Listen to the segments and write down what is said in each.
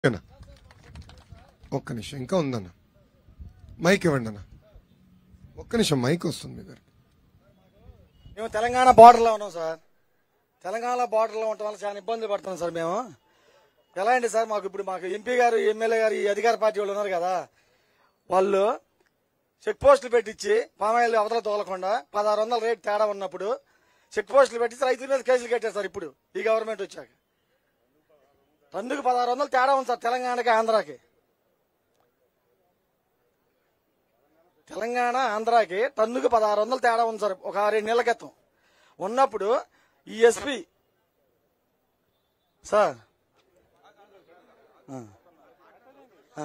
అన్న ఒక్క నిమిషం ఇంకా ఉందన్న మైక్ ఇవ్వండి అన్న ఒక్క నిమిషం మైక్ వస్తుంది మీ దగ్గర మేము తెలంగాణ బార్డర్లో ఉన్నాం సార్ తెలంగాణ బార్డర్లో ఉండటం వల్ల చాలా ఇబ్బందులు పడుతున్నాం సార్ మేము ఎలా అండి సార్ మాకు ఇప్పుడు మాకు ఎంపీ గారు ఎమ్మెల్యే గారు ఈ అధికార పార్టీ వాళ్ళు ఉన్నారు కదా వాళ్ళు చెక్ పోస్టులు పెట్టించి పామాయిల్ అవతల తోలకుండా పదహారు వందల రేట్ తేడా ఉన్నప్పుడు చెక్ పోస్టులు పెట్టించి రైతుల మీద కేసులు కట్టారు సార్ ఇప్పుడు ఈ గవర్నమెంట్ వచ్చాక అందుకు పదహారు వందలు తేడా ఉంది సార్ తెలంగాణకి ఆంధ్రాకి తెలంగాణ ఆంధ్రాకి టన్నుకు పదహారు వందలు తేడా ఉంది సార్ ఒక రెండు నెలల క్రితం ఉన్నప్పుడు ఈ ఎస్పీ సార్ ఆ. ఆ.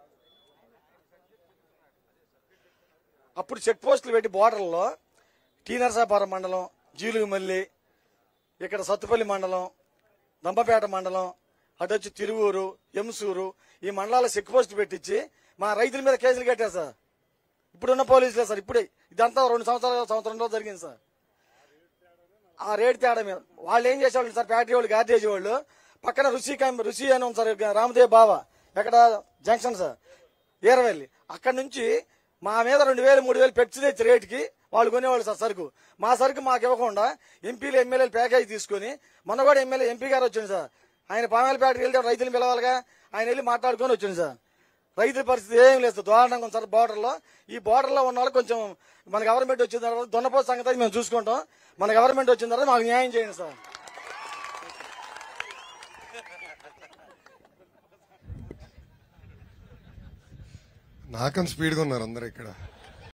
అప్పుడు చెక్ పోస్టులు పెట్టి బోర్డర్లో టీ నరసాపురం మండలం జీలుగుమల్లి ఇక్కడ సత్తుపల్లి మండలం దంపపేట మండలం అటు వచ్చి తిరువూరు ఎంసూరు ఈ మండలాల చెక్ పోస్టులు పెట్టించి మా రైతుల మీద కేసులు కట్టారు సార్ ఇప్పుడున్న పోలీసులే సార్ ఇప్పుడే ఇదంతా రెండు సంవత్సరాల సంవత్సరంలో జరిగింది సార్ ఆ రేటు తేడా మీద వాళ్ళు ఏం చేసేవాళ్ళు సార్ ఫ్యాక్టరీ వాళ్ళు గార్డేజ్ వాళ్ళు పక్కన రుచి కం- రుచి అని ఉంది సార్ రామదేవ్ బావ ఎక్కడ జంక్షన్ సార్ ఈరవెల్లి అక్కడ నుంచి మా మీద రెండు వేలు మూడు వేలు పెట్టి తెచ్చి రేటుకి వాళ్ళు కొనేవాళ్ళు సార్ సరుకు మా సరుకు మాకు ఇవ్వకుండా ఎంపీలు ఎమ్మెల్యేలు ప్యాకేజ్ తీసుకొని మొన్న కూడా ఎమ్మెల్యే ఎంపీ గారు వచ్చింది సార్ ఆయన పామాయిల ఫ్యాక్టరీ వెళ్తే రైతులు పిలవాలిగా ఆయన వెళ్ళి మాట్లాడుకొని వచ్చింది సార్ రైతుల పరిస్థితి ఏం లేదు సార్ దారుణంగా ఉంది సార్ బార్డర్లో ఈ బార్డర్లో ఉన్న వాళ్ళు కొంచెం మన గవర్నమెంట్ వచ్చిన తర్వాత దున్నపోతు సంగతి అయితే మేము చూసుకుంటాం మన గవర్నమెంట్ వచ్చిన తర్వాత మాకు న్యాయం చేయండి సార్ నాకని స్పీడ్గా ఉన్నారు అందరు ఇక్కడ